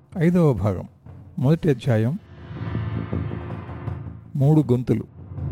ఐదవ భాగం మొదటి అధ్యాయం మూడు గొంతులు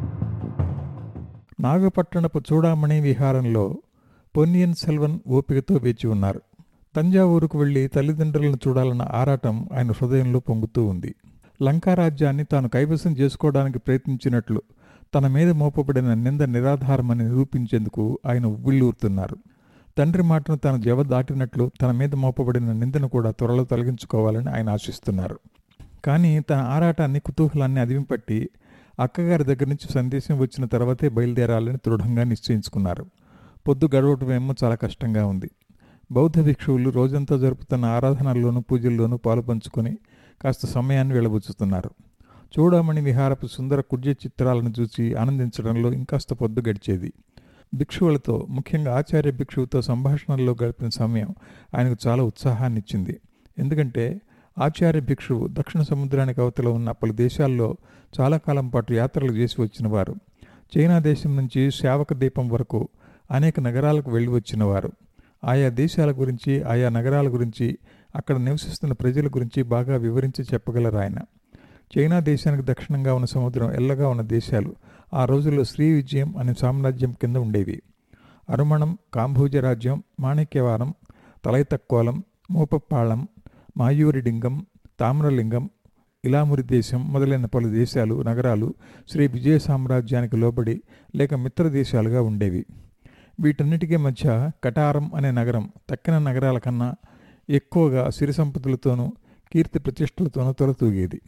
నాగపట్టణపు చూడామణి విహారంలో పొన్నియన్ సెల్వన్ ఓపికతో వేచి ఉన్నారు తంజావూరుకు వెళ్లి తల్లిదండ్రులను చూడాలన్న ఆరాటం ఆయన హృదయంలో పొంగుతూ ఉంది లంకారాజ్యాన్ని తాను కైవసం చేసుకోవడానికి ప్రయత్నించినట్లు తన మీద మోపబడిన నింద నిరాధారమని నిరూపించేందుకు ఆయన ఉవ్విళ్ళూరుతున్నారు తండ్రి మాటను తాను జవ దాటినట్లు తన మీద మోపబడిన నిందను కూడా త్వరలో తొలగించుకోవాలని ఆయన ఆశిస్తున్నారు కానీ తన ఆరాటాన్ని కుతూహలాన్ని అదిమిపట్టి అక్కగారి దగ్గర నుంచి సందేశం వచ్చిన తర్వాతే బయలుదేరాలని దృఢంగా నిశ్చయించుకున్నారు పొద్దు గడవటమేమో చాలా కష్టంగా ఉంది బౌద్ధ భిక్షువులు రోజంతా జరుపుతున్న ఆరాధనల్లోనూ పూజల్లోనూ పాలు పంచుకొని కాస్త సమయాన్ని వెళ్లబుచ్చుతున్నారు చూడమణి విహారపు సుందర కుడ్య చిత్రాలను చూసి ఆనందించడంలో ఇంకాస్త పొద్దు గడిచేది భిక్షువులతో ముఖ్యంగా ఆచార్య భిక్షువుతో సంభాషణల్లో గడిపిన సమయం ఆయనకు చాలా ఉత్సాహాన్ని ఇచ్చింది ఎందుకంటే ఆచార్య భిక్షువు దక్షిణ సముద్రానికి అవతల ఉన్న పలు దేశాల్లో చాలా కాలం పాటు యాత్రలు చేసి వచ్చిన వారు చైనా దేశం నుంచి శావక దీపం వరకు అనేక నగరాలకు వెళ్ళి వచ్చిన వారు ఆయా దేశాల గురించి ఆయా నగరాల గురించి అక్కడ నివసిస్తున్న ప్రజల గురించి బాగా వివరించి చెప్పగలరు ఆయన చైనా దేశానికి దక్షిణంగా ఉన్న సముద్రం ఎల్లగా ఉన్న దేశాలు ఆ రోజుల్లో శ్రీ విజయం అనే సామ్రాజ్యం కింద ఉండేవి అరుమణం కాంభోజ రాజ్యం మాణిక్యవారం తలైతక్కోలం మూపప్పాళం మాయూరిడింగం తామ్రలింగం ఇలామురి దేశం మొదలైన పలు దేశాలు నగరాలు శ్రీ విజయ సామ్రాజ్యానికి లోబడి లేక మిత్ర దేశాలుగా ఉండేవి వీటన్నిటికీ మధ్య కటారం అనే నగరం తక్కిన నగరాల కన్నా ఎక్కువగా సిరి సంపదలతోనూ కీర్తి ప్రతిష్టలతోనూ తొలతూగేది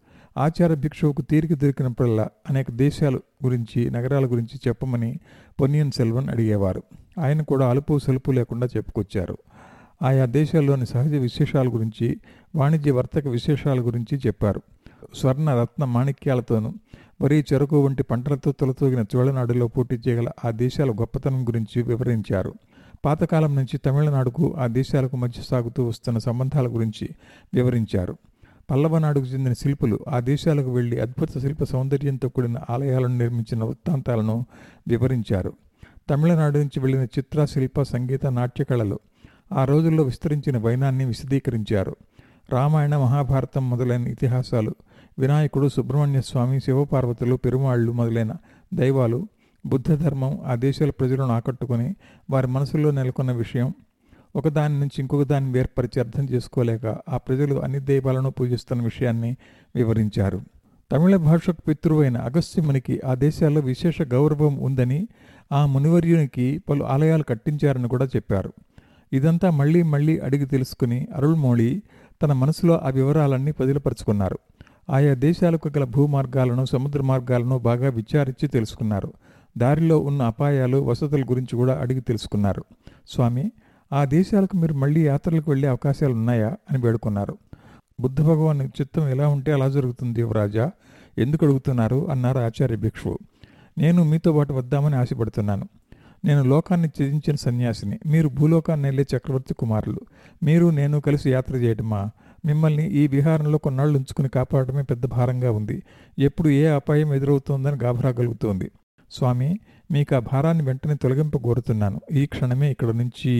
ఆచార భిక్షువుకు తీరిక దొరికినప్పుడల్లా అనేక దేశాల గురించి నగరాల గురించి చెప్పమని పొన్నియన్ సెల్వన్ అడిగేవారు ఆయన కూడా అలుపు సలుపు లేకుండా చెప్పుకొచ్చారు ఆయా దేశాల్లోని సహజ విశేషాల గురించి వాణిజ్య వర్తక విశేషాల గురించి చెప్పారు స్వర్ణ రత్న మాణిక్యాలతోనూ వరి చెరకు వంటి పంటలతో తొలతూగిన చోళనాడులో పోటీ చేయగల ఆ దేశాల గొప్పతనం గురించి వివరించారు పాతకాలం నుంచి తమిళనాడుకు ఆ దేశాలకు మధ్య సాగుతూ వస్తున్న సంబంధాల గురించి వివరించారు పల్లవనాడుకు చెందిన శిల్పులు ఆ దేశాలకు వెళ్లి అద్భుత శిల్ప సౌందర్యంతో కూడిన ఆలయాలను నిర్మించిన వృత్తాంతాలను వివరించారు తమిళనాడు నుంచి వెళ్లిన చిత్ర శిల్ప సంగీత నాట్య కళలు ఆ రోజుల్లో విస్తరించిన వైనాన్ని విశదీకరించారు రామాయణ మహాభారతం మొదలైన ఇతిహాసాలు వినాయకుడు సుబ్రహ్మణ్య స్వామి శివపార్వతులు పెరుమాళ్ళు మొదలైన దైవాలు బుద్ధ ధర్మం ఆ దేశాల ప్రజలను ఆకట్టుకుని వారి మనసులో నెలకొన్న విషయం ఒకదాని నుంచి ఇంకొక దాన్ని వేర్పరిచి అర్థం చేసుకోలేక ఆ ప్రజలు అన్ని దైవాలను పూజిస్తున్న విషయాన్ని వివరించారు తమిళ భాషకు పితృవైన అగస్త్యమునికి ఆ దేశాల్లో విశేష గౌరవం ఉందని ఆ మునివర్యునికి పలు ఆలయాలు కట్టించారని కూడా చెప్పారు ఇదంతా మళ్ళీ మళ్ళీ అడిగి తెలుసుకుని అరుள்మోళి తన మనసులో ఆ వివరాలన్నీ పదిలపరుచుకున్నారు ఆయా దేశాలకు గల భూమార్గాలను సముద్ర మార్గాలను బాగా విచారించి తెలుసుకున్నారు దారిలో ఉన్న అపాయాలు వసతుల గురించి కూడా అడిగి తెలుసుకున్నారు స్వామి ఆ దేశాలకు మీరు మళ్ళీ యాత్రలకు వెళ్ళే అవకాశాలు ఉన్నాయా అని వేడుకున్నారు బుద్ధ భగవాన్ చిత్తం ఎలా ఉంటే అలా జరుగుతుంది యువరాజా ఎందుకు అడుగుతున్నారు అన్నారు ఆచార్య భిక్షువు నేను మీతో పాటు వద్దామని ఆశపడుతున్నాను నేను లోకాన్ని త్యజించిన సన్యాసిని మీరు భూలోకాన్ని వెళ్ళే చక్రవర్తి కుమారులు మీరు నేను కలిసి యాత్ర చేయటమా మిమ్మల్ని ఈ విహారంలో కొన్నాళ్ళు ఉంచుకుని కాపాడటమే పెద్ద భారంగా ఉంది ఎప్పుడు ఏ అపాయం ఎదురవుతోందని గాభరా కలుగుతోంది స్వామి మీకు ఆ భారాన్ని వెంటనే తొలగింప కోరుతున్నాను ఈ క్షణమే ఇక్కడ నుంచి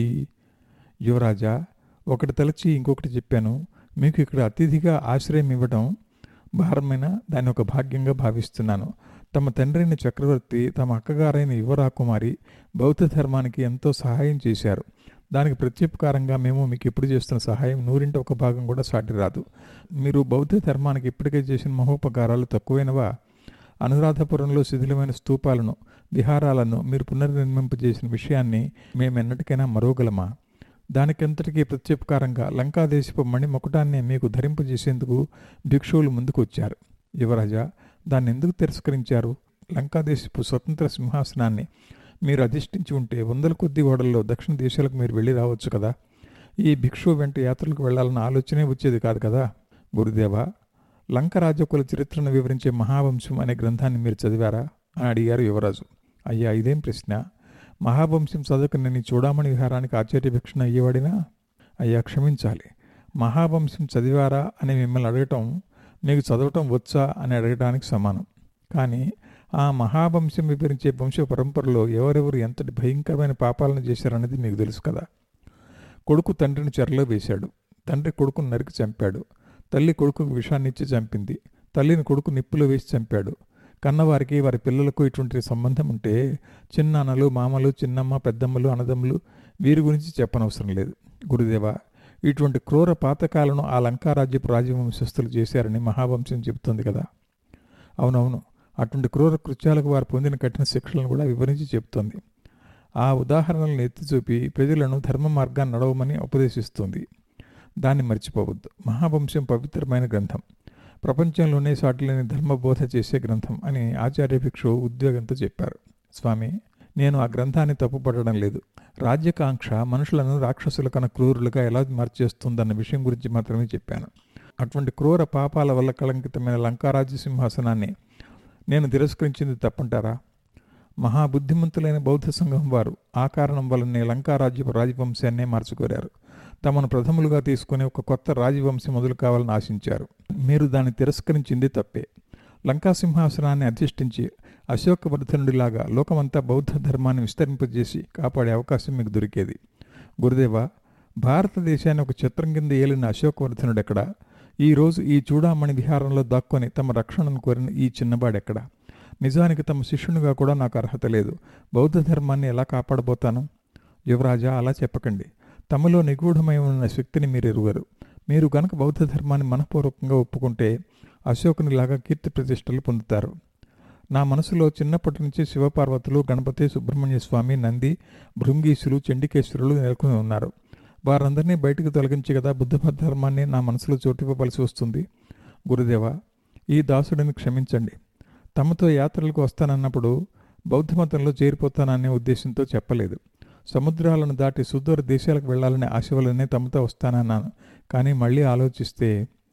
యువరాజా ఒకటి తలచి ఇంకొకటి చెప్పాను మీకు ఇక్కడ అతిథిగా ఆశ్రయం ఇవ్వడం భారమైన దాన్ని ఒక భాగ్యంగా భావిస్తున్నాను తమ తండ్రిని చక్రవర్తి తమ అక్కగారైన యువరాకుమారి బౌద్ధ ధర్మానికి ఎంతో సహాయం చేశారు దానికి ప్రత్యుపకారంగా మేము మీకు ఇప్పుడు చేస్తున్న సహాయం నూరింట ఒక భాగం కూడా సాటి రాదు మీరు బౌద్ధ ధర్మానికి ఇప్పటికే చేసిన మహోపకారాలు తక్కువైనవా అనురాధపురంలో శిథిలమైన స్తూపాలను విహారాలను మీరు పునర్నిర్మింపజేసిన విషయాన్ని మేమెన్నటికైనా మరోగలమా దానికంతటికీ ప్రత్యుపకారంగా లంకాదేశపు మణిమకుటాన్ని మీకు ధరింపజేసేందుకు భిక్షువులు ముందుకు వచ్చారు యువరాజా దాన్ని ఎందుకు తిరస్కరించారు లంకాదేశపు స్వతంత్ర సింహాసనాన్ని మీరు అధిష్ఠించి ఉంటే వందల కొద్ది ఓడల్లో దక్షిణ దేశాలకు మీరు వెళ్ళి రావచ్చు కదా ఈ భిక్షువు వెంట యాత్రలకు వెళ్లాలన్న ఆలోచనే వచ్చేది కాదు కదా గురుదేవా లంక రాజకుల చరిత్రను వివరించే మహావంశం అనే గ్రంథాన్ని మీరు చదివారా అని అడిగారు యువరాజు అయ్యా ఇదేం ప్రశ్న మహావంశం చదువుకు నేను చూడమని విహారానికి ఆచార్య భిక్షణ అయ్యేవాడినా అయ్యా క్షమించాలి మహావంశం చదివారా అని మిమ్మల్ని అడగటం మీకు చదవటం వచ్చా అని అడగడానికి సమానం కానీ ఆ మహావంశం వివరించే వంశ పరంపరలో ఎవరెవరు ఎంతటి భయంకరమైన పాపాలను చేశారనేది మీకు తెలుసు కదా కొడుకు తండ్రిని చెరలో వేశాడు తండ్రి కొడుకును నరికి చంపాడు తల్లి కొడుకుకు విషాన్నిచ్చి చంపింది తల్లిని కొడుకు నిప్పులో వేసి చంపాడు కన్నవారికి వారి పిల్లలకు ఇటువంటి సంబంధం ఉంటే చిన్నాన్నలు మామలు చిన్నమ్మ పెద్దమ్మలు అన్నదమ్ములు వీరి గురించి చెప్పనవసరం లేదు గురుదేవా ఇటువంటి క్రూర పాతకాలను ఆ లంకారాజ్యపు రాజవంశస్థులు చేశారని మహావంశం చెబుతుంది కదా అవునవును అటువంటి క్రూర కృత్యాలకు వారు పొందిన కఠిన శిక్షలను కూడా వివరించి చెబుతోంది ఆ ఉదాహరణలను ఎత్తి చూపి ప్రజలను ధర్మ మార్గాన్ని నడవమని ఉపదేశిస్తుంది దాన్ని మర్చిపోవద్దు మహావంశం పవిత్రమైన గ్రంథం ప్రపంచంలోనే సాటిలేని ధర్మబోధ చేసే గ్రంథం అని ఆచార్య భిక్షు ఉద్యోగంతో చెప్పారు స్వామి నేను ఆ గ్రంథాన్ని తప్పుపడడం లేదు రాజ్యకాంక్ష మనుషులను రాక్షసుల కన్నా క్రూరులుగా ఎలా మార్చేస్తుందన్న విషయం గురించి మాత్రమే చెప్పాను అటువంటి క్రూర పాపాల వల్ల కళంకితమైన లంకారాజ్య సింహాసనాన్ని నేను తిరస్కరించింది తప్పంటారా మహాబుద్ధిమంతులైన బౌద్ధ సంఘం వారు ఆ కారణం వల్లనే లంకారాజ్యపు రాజవంశాన్నే మార్చుకోరారు తమను ప్రథములుగా తీసుకుని ఒక కొత్త రాజవంశం మొదలు కావాలని ఆశించారు మీరు దాన్ని తిరస్కరించింది తప్పే లంకా సింహాసనాన్ని అధిష్ఠించి అశోకవర్ధనుడిలాగా లోకమంతా బౌద్ధ ధర్మాన్ని విస్తరింపజేసి కాపాడే అవకాశం మీకు దొరికేది గురుదేవ భారతదేశాన్ని ఒక చిత్రం కింద ఏలిన అశోకవర్ధనుడెక్కడ ఈరోజు ఈ చూడామణి విహారంలో దాక్కొని తమ రక్షణను కోరిన ఈ చిన్నబాడెక్కడ నిజానికి తమ శిష్యునిగా కూడా నాకు అర్హత లేదు బౌద్ధ ధర్మాన్ని ఎలా కాపాడబోతాను యువరాజా అలా చెప్పకండి తమలో నిగూఢమై ఉన్న శక్తిని మీరు ఎరుగరు మీరు గనక బౌద్ధ ధర్మాన్ని మనపూర్వకంగా ఒప్పుకుంటే అశోకునిలాగా కీర్తి ప్రతిష్టలు పొందుతారు నా మనసులో చిన్నప్పటి నుంచి శివపార్వతులు గణపతి సుబ్రహ్మణ్య స్వామి నంది భృంగీశులు చండికేశ్వరులు నెలకొని ఉన్నారు వారందరినీ బయటకు తొలగించి కదా బుద్ధ ధర్మాన్ని నా మనసులో చోటివ్వవలసి వస్తుంది గురుదేవ ఈ దాసుడిని క్షమించండి తమతో యాత్రలకు వస్తానన్నప్పుడు బౌద్ధ మతంలో చేరిపోతాననే ఉద్దేశంతో చెప్పలేదు సముద్రాలను దాటి సుదూర దేశాలకు వెళ్ళాలనే ఆశ వల్లనే తమతో వస్తానన్నాను కానీ మళ్ళీ ఆలోచిస్తే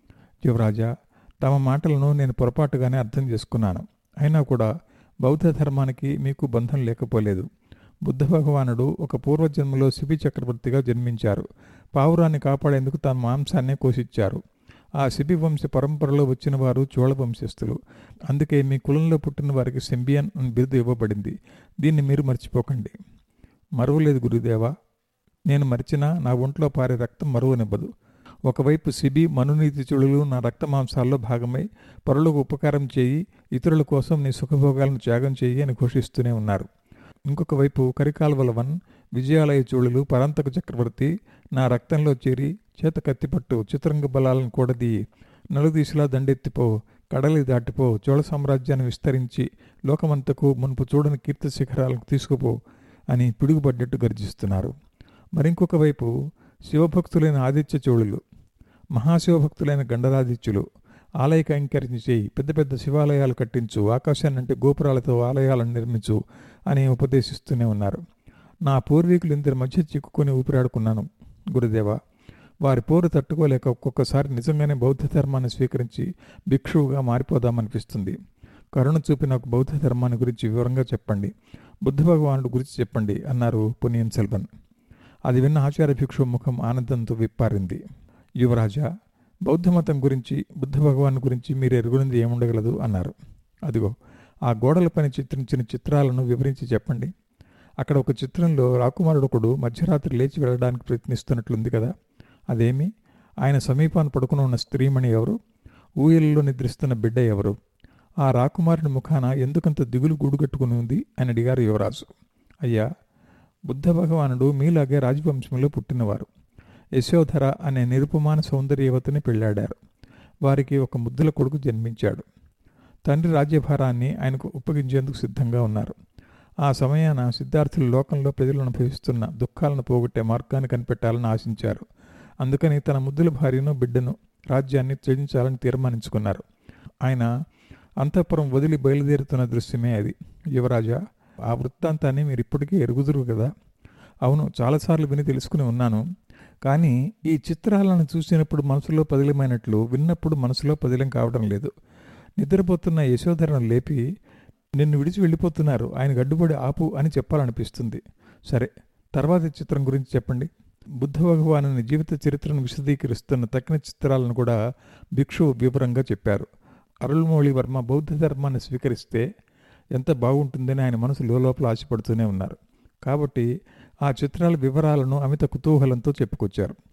యువరాజా తమ మాటలను నేను పొరపాటుగానే అర్థం చేసుకున్నాను అయినా కూడా బౌద్ధ ధర్మానికి మీకు బంధం లేకపోలేదు బుద్ధ భగవానుడు ఒక పూర్వజన్మలో శిబి చక్రవర్తిగా జన్మించారు పావురాన్ని కాపాడేందుకు తన మాంసాన్నే కోసిచ్చారు ఆ శిబి వంశ పరంపరలో వచ్చిన వారు చోళ వంశస్థులు అందుకే మీ కులంలో పుట్టిన వారికి సెంబియన్ అని బిరుదు ఇవ్వబడింది దీన్ని మీరు మర్చిపోకండి మరువలేదు గురుదేవా నేను మరిచినా నా ఒంట్లో పారే రక్తం మరువనివ్వదు ఒకవైపు సిబి మనునీతి చుడులు నా రక్త మాంసాల్లో భాగమై పరులకు ఉపకారం చేయి ఇతరుల కోసం నీ సుఖభోగాలను త్యాగం చేయి అని ఘోషిస్తూనే ఉన్నారు ఇంకొక వైపు కరికాల్వల వన్ విజయాలయ చూళులు పరంతక చక్రవర్తి నా రక్తంలో చేరి చేత కత్తిపట్టు చిత్రంగ బలాలను కూడది నలుదీశలా దండెత్తిపో కడలి దాటిపో చోళ సామ్రాజ్యాన్ని విస్తరించి లోకమంతకు మునుపు చూడని కీర్తి శిఖరాలకు తీసుకుపో అని పిడుగుపడ్డట్టు గర్జిస్తున్నారు మరింకొక వైపు శివభక్తులైన ఆదిత్య చోళులు మహాశివభక్తులైన గండరాదిత్యులు ఆలయ కైంకర్యం చేయి పెద్ద పెద్ద శివాలయాలు కట్టించు ఆకాశాన్నంటే గోపురాలతో ఆలయాలను నిర్మించు అని ఉపదేశిస్తూనే ఉన్నారు నా పూర్వీకులు ఇందరి మధ్య చిక్కుకొని ఊపిరాడుకున్నాను గురుదేవ వారి పోరు తట్టుకోలేక ఒక్కొక్కసారి నిజంగానే బౌద్ధ ధర్మాన్ని స్వీకరించి భిక్షువుగా మారిపోదామనిపిస్తుంది కరుణ చూపి నాకు బౌద్ధ ధర్మాన్ని గురించి వివరంగా చెప్పండి బుద్ధ భగవానుడు గురించి చెప్పండి అన్నారు పునియన్ సెల్వన్ అది విన్న ఆచార్య భిక్షు ముఖం ఆనందంతో విప్పారింది యువరాజా బౌద్ధ మతం గురించి బుద్ధ భగవాన్ గురించి మీరు ఎరుగునింది ఏముండగలదు అన్నారు అదిగో ఆ గోడలపైన చిత్రించిన చిత్రాలను వివరించి చెప్పండి అక్కడ ఒక చిత్రంలో రాకుమారుడు ఒకడు మధ్యరాత్రి లేచి వెళ్ళడానికి ప్రయత్నిస్తున్నట్లుంది కదా అదేమి ఆయన సమీపాన్ని పడుకుని ఉన్న స్త్రీమణి ఎవరు ఊయలలో నిద్రిస్తున్న బిడ్డ ఎవరు ఆ రాకుమారుని ముఖాన ఎందుకంత దిగులు గూడుగట్టుకుని ఉంది అని అడిగారు యువరాజు అయ్యా బుద్ధ భగవానుడు మీలాగే రాజవంశంలో పుట్టినవారు యశోధర అనే నిరుపమాన సౌందర్యవతిని పెళ్లాడారు వారికి ఒక ముద్దుల కొడుకు జన్మించాడు తండ్రి రాజ్యభారాన్ని ఆయనకు ఒప్పగించేందుకు సిద్ధంగా ఉన్నారు ఆ సమయాన సిద్ధార్థులు లోకంలో ప్రజలు అనుభవిస్తున్న దుఃఖాలను పోగొట్టే మార్గాన్ని కనిపెట్టాలని ఆశించారు అందుకని తన ముద్దుల భార్యను బిడ్డను రాజ్యాన్ని త్యజించాలని తీర్మానించుకున్నారు ఆయన అంతఃపురం వదిలి బయలుదేరుతున్న దృశ్యమే అది యువరాజా ఆ వృత్తాంతాన్ని మీరు ఇప్పటికీ ఎరుగుదురు కదా అవును చాలాసార్లు విని తెలుసుకుని ఉన్నాను కానీ ఈ చిత్రాలను చూసినప్పుడు మనసులో పదిలమైనట్లు విన్నప్పుడు మనసులో పదిలం కావడం లేదు నిద్రపోతున్న యశోధరను లేపి నిన్ను విడిచి వెళ్ళిపోతున్నారు ఆయన గడ్డుబడి ఆపు అని చెప్పాలనిపిస్తుంది సరే తర్వాతి చిత్రం గురించి చెప్పండి బుద్ధ భగవాను జీవిత చరిత్రను విశదీకరిస్తున్న తక్కిన చిత్రాలను కూడా భిక్షువు వివరంగా చెప్పారు అరుள்మౌళి వర్మ బౌద్ధ ధర్మాన్ని స్వీకరిస్తే ఎంత బాగుంటుందని ఆయన మనసు లోపల ఆశపడుతూనే ఉన్నారు కాబట్టి ఆ చిత్రాల వివరాలను అమిత కుతూహలంతో చెప్పుకొచ్చారు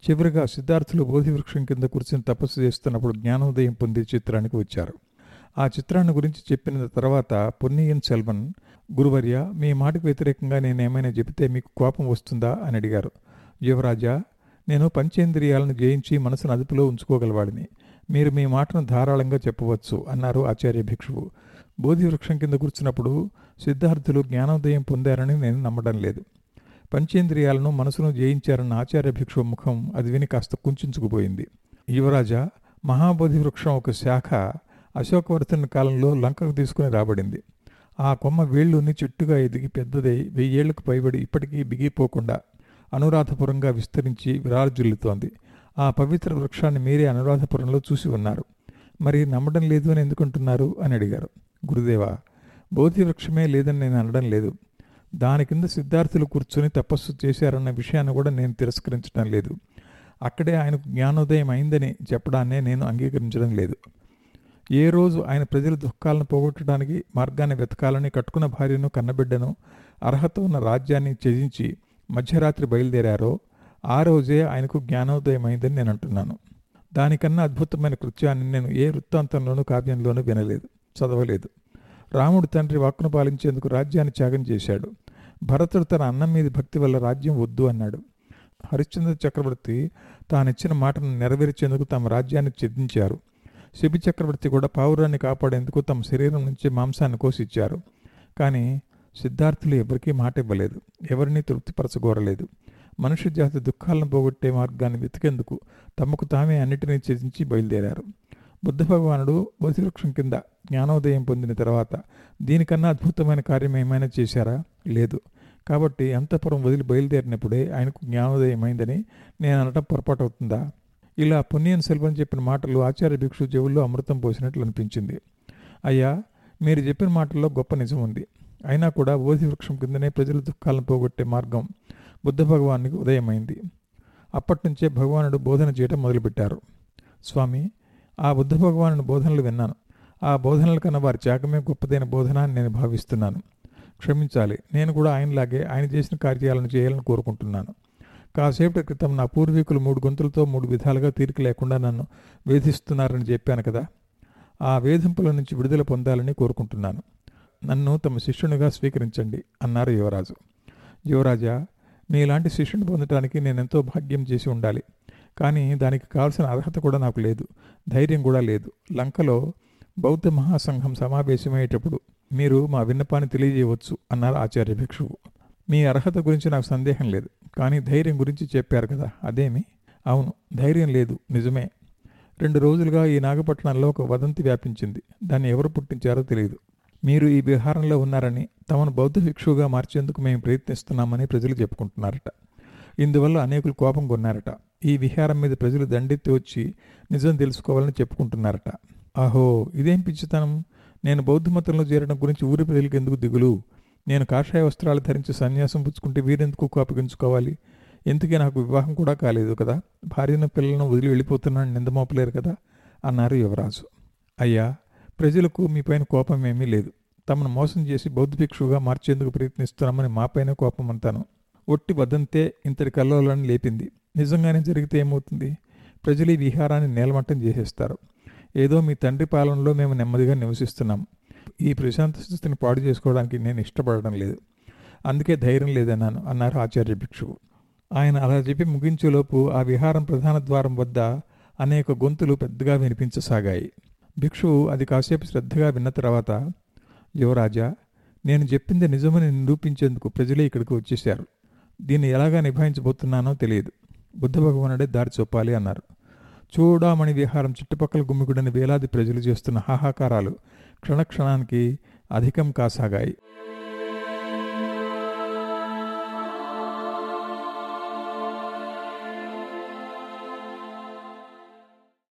చివరిగా సిద్ధార్థులు బోధివృక్షం కింద కూర్చుని తపస్సు చేస్తున్నప్పుడు జ్ఞానోదయం పొందే చిత్రానికి వచ్చారు ఆ చిత్రాన్ని గురించి చెప్పిన తర్వాత పొన్నియన్ సెల్వన్ గురువర్య మీ మాటకు వ్యతిరేకంగా నేను ఏమైనా చెబితే మీకు కోపం వస్తుందా అని అడిగారు యువరాజా నేను పంచేంద్రియాలను జయించి మనసును అదుపులో ఉంచుకోగలవాడిని మీరు మీ మాటను ధారాళంగా చెప్పవచ్చు అన్నారు ఆచార్య భిక్షువు బోధివృక్షం కింద కూర్చున్నప్పుడు సిద్ధార్థులు జ్ఞానోదయం పొందారని నేను నమ్మడం లేదు పంచేంద్రియాలను మనసును జయించారన్న ఆచార్య భిక్షువు ముఖం అది విని కాస్త కుంచుకుపోయింది యువరాజా మహాబోధి వృక్షం ఒక శాఖ అశోకవర్ధన్ కాలంలో లంకకు తీసుకుని రాబడింది ఆ కొమ్మ వేళ్ళుని చుట్టుగా ఎదిగి పెద్దదై వెయ్యేళ్లకు పైబడి ఇప్పటికీ బిగిపోకుండా అనురాధపురంగా విస్తరించి విరాజుల్లుతోంది ఆ పవిత్ర వృక్షాన్ని మీరే అనురాధపురంలో చూసి ఉన్నారు మరి నమ్మడం లేదు అని ఎందుకుంటున్నారు అని అడిగారు గురుదేవా బోధి వృక్షమే లేదని నేను అనడం లేదు దాని కింద సిద్ధార్థులు కూర్చొని తపస్సు చేశారన్న విషయాన్ని కూడా నేను తిరస్కరించడం లేదు అక్కడే ఆయనకు జ్ఞానోదయం అయిందని చెప్పడాన్నే నేను అంగీకరించడం లేదు ఏ రోజు ఆయన ప్రజల దుఃఖాలను పోగొట్టడానికి మార్గాన్ని వెతకాలని కట్టుకున్న భార్యను కన్నబిడ్డను అర్హత ఉన్న రాజ్యాన్ని త్యజించి మధ్యరాత్రి బయలుదేరారో ఆ రోజే ఆయనకు జ్ఞానోదయం అయిందని నేను అంటున్నాను దానికన్నా అద్భుతమైన కృత్యాన్ని నేను ఏ వృత్తాంతంలోనూ కావ్యంలోనూ వినలేదు చదవలేదు రాముడు తండ్రి వాక్కును పాలించేందుకు రాజ్యాన్ని త్యాగం చేశాడు భరతుడు తన అన్నం మీద భక్తి వల్ల రాజ్యం వద్దు అన్నాడు హరిశ్చంద్ర చక్రవర్తి తానిచ్చిన మాటను నెరవేర్చేందుకు తమ రాజ్యాన్ని ఛేదించారు శిబి చక్రవర్తి కూడా పావురాన్ని కాపాడేందుకు తమ శరీరం నుంచి మాంసాన్ని కోసిచ్చారు కానీ సిద్ధార్థులు ఎవరికీ మాట ఇవ్వలేదు ఎవరిని తృప్తిపరచగోరలేదు మనుష్య జాతి దుఃఖాలను పోగొట్టే మార్గాన్ని వెతికేందుకు తమకు తామే అన్నిటినీ త్యజించి బయలుదేరారు బుద్ధ భగవానుడు బోధివృక్షం కింద జ్ఞానోదయం పొందిన తర్వాత దీనికన్నా అద్భుతమైన కార్యం ఏమైనా చేశారా లేదు కాబట్టి అంతపురం వదిలి బయలుదేరినప్పుడే ఆయనకు జ్ఞానోదయం అయిందని నేను అనటం పొరపాటు అవుతుందా ఇలా పుణ్యం సెల్వం చెప్పిన మాటలు ఆచార్య భిక్షు చెవుల్లో అమృతం పోసినట్లు అనిపించింది అయ్యా మీరు చెప్పిన మాటల్లో గొప్ప నిజం ఉంది అయినా కూడా బోధి వృక్షం కిందనే ప్రజల దుఃఖాలను పోగొట్టే మార్గం బుద్ధ భగవానికి ఉదయమైంది అప్పటి నుంచే భగవానుడు బోధన చేయడం మొదలుపెట్టారు స్వామి ఆ బుద్ధ భగవానుని బోధనలు విన్నాను ఆ బోధనల కన్నా వారి త్యాగమే గొప్పదైన బోధన అని నేను భావిస్తున్నాను క్షమించాలి నేను కూడా ఆయనలాగే ఆయన చేసిన కార్యాలను చేయాలని కోరుకుంటున్నాను కాసేపటి క్రితం నా పూర్వీకులు మూడు గొంతులతో మూడు విధాలుగా తీరిక లేకుండా నన్ను వేధిస్తున్నారని చెప్పాను కదా ఆ వేధింపుల నుంచి విడుదల పొందాలని కోరుకుంటున్నాను నన్ను తమ శిష్యునిగా స్వీకరించండి అన్నారు యువరాజు యువరాజా మీలాంటి శిష్యుని పొందటానికి నేను ఎంతో భాగ్యం చేసి ఉండాలి కానీ దానికి కావాల్సిన అర్హత కూడా నాకు లేదు ధైర్యం కూడా లేదు లంకలో బౌద్ధ మహాసంఘం సమావేశమయ్యేటప్పుడు మీరు మా విన్నపాన్ని తెలియజేయవచ్చు అన్నారు ఆచార్య భిక్షువు మీ అర్హత గురించి నాకు సందేహం లేదు కానీ ధైర్యం గురించి చెప్పారు కదా అదేమి అవును ధైర్యం లేదు నిజమే రెండు రోజులుగా ఈ నాగపట్నంలో ఒక వదంతి వ్యాపించింది దాన్ని ఎవరు పుట్టించారో తెలియదు మీరు ఈ విహారంలో ఉన్నారని తమను బౌద్ధ భిక్షువుగా మార్చేందుకు మేము ప్రయత్నిస్తున్నామని ప్రజలు చెప్పుకుంటున్నారట ఇందువల్ల అనేకులు కోపం కొన్నారట ఈ విహారం మీద ప్రజలు దండెత్తి వచ్చి నిజం తెలుసుకోవాలని చెప్పుకుంటున్నారట ఆహో ఇదేం పిచ్చితనం నేను బౌద్ధ మతంలో చేరడం గురించి ఊరి ప్రజలకు ఎందుకు దిగులు నేను కాషాయ వస్త్రాలు ధరించి సన్యాసం పుచ్చుకుంటే వీరెందుకు కోపగించుకోవాలి ఎందుకే నాకు వివాహం కూడా కాలేదు కదా భార్యను పిల్లలను వదిలి వెళ్ళిపోతున్నాను నిందమోపలేరు కదా అన్నారు యువరాజు అయ్యా ప్రజలకు మీపైన కోపం ఏమీ లేదు తమను మోసం చేసి బౌద్ధ భిక్షువుగా మార్చేందుకు ప్రయత్నిస్తున్నామని మాపైన కోపం అంతాను ఒట్టి వదంతే ఇంతటి కల్లోలను లేపింది నిజంగానే జరిగితే ఏమవుతుంది ప్రజలు ఈ విహారాన్ని నేలమట్టం చేసేస్తారు ఏదో మీ తండ్రి పాలనలో మేము నెమ్మదిగా నివసిస్తున్నాం ఈ ప్రశాంత స్థితిని పాడు చేసుకోవడానికి నేను ఇష్టపడడం లేదు అందుకే ధైర్యం లేదన్నాను అన్నారు ఆచార్య భిక్షువు ఆయన అలా చెప్పి ముగించేలోపు ఆ విహారం ప్రధాన ద్వారం వద్ద అనేక గొంతులు పెద్దగా వినిపించసాగాయి భిక్షువు అది కాసేపు శ్రద్ధగా విన్న తర్వాత యువరాజా నేను చెప్పింది నిజమని నిరూపించేందుకు ప్రజలే ఇక్కడికి వచ్చేశారు దీన్ని ఎలాగా నిభాయించబోతున్నానో తెలియదు బుద్ధ భగవానుడే దారి చూపాలి అన్నారు చూడామణి విహారం చుట్టుపక్కల గుమ్మిగుడని వేలాది ప్రజలు చేస్తున్న హాహాకారాలు క్షణక్షణానికి అధికం కాసాగాయి